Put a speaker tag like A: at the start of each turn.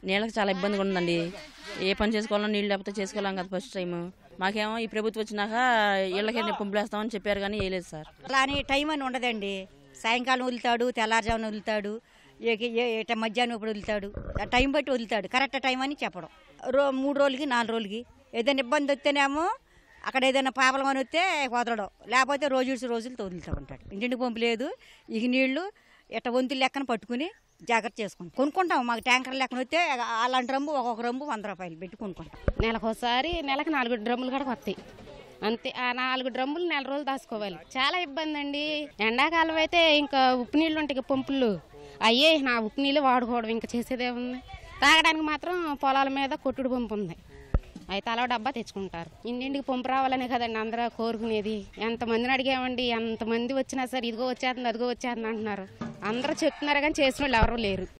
A: నీళ్ళకి చాలా ఇబ్బందిగా ఉందండి ఏ పని చేసుకోవాలో నీళ్ళు లేకపోతే చేసుకోలేం కదా ఫస్ట్ టైం మాకేమో ఈ ప్రభుత్వం వచ్చినాక ఇళ్ళకి పంపులేస్తామని చెప్పారు కానీ వేయలేదు సార్
B: అలా అని టైం అని ఉండదండి సాయంకాలం వదులుతాడు తెల్లారుజామున వదులుతాడు ఏ- ఏ- ఏ- మధ్యాహ్నం ఇప్పుడు వదులుతాడు ఆ టైం బట్టి వదులుతాడు కరెక్ట్ టైం అని చెప్పడం రో మూడు రోజులకి నాలుగు రోజులకి ఏదైనా ఇబ్బంది వస్తేనేమో అక్కడ ఏదైనా ప్రాబ్లం అని వస్తే వదలడం లేకపోతే రోజు విడిచి రోజులు వదులుతూ ఉంటాడు ఇంటింటికి పంపు లేదు ఇక నీళ్లు ఇట్ట వంతులు లెక్కన పట్టుకుని జాగ్రత్త చేసుకుంటాం కొనుక్కుంటాం మాకు ట్యాంకర్ లెక్కన వస్తే అలాంటి రంబు ఒక్కొక్క రంబు వంద రూపాయలు పెట్టి కొనుక్కుంటాం
C: నెలకోసారి నెలకు నాలుగు డ్రమ్ములు కూడా వస్తాయి అంతే ఆ నాలుగు డ్రమ్ములు నెల రోజులు దాచుకోవాలి చాలా ఇబ్బంది అండి ఎండాకాలం అయితే ఇంకా ఉప్పు నీళ్ళు ఉంటాయి ఇక పంపులు అయ్యే నా ఉప్పు నీళ్ళు వాడుకోవడం ఇంకా చేసేదేముంది తాగడానికి మాత్రం పొలాల మీద కొట్టుడు పంపు ఉంది అయితే అలా డబ్బా తెచ్చుకుంటారు ఇంటింటికి పంపు రావాలనే కదండి అందరూ కోరుకునేది ఎంతమందిని అడిగామండి ఎంతమంది వచ్చినా సరే ఇదిగో వచ్చేస్తుంది అదిగో వచ్చేస్తుంది అంటున్నారు అందరూ చెప్తున్నారు కానీ చేసిన వాళ్ళు ఎవరూ లేరు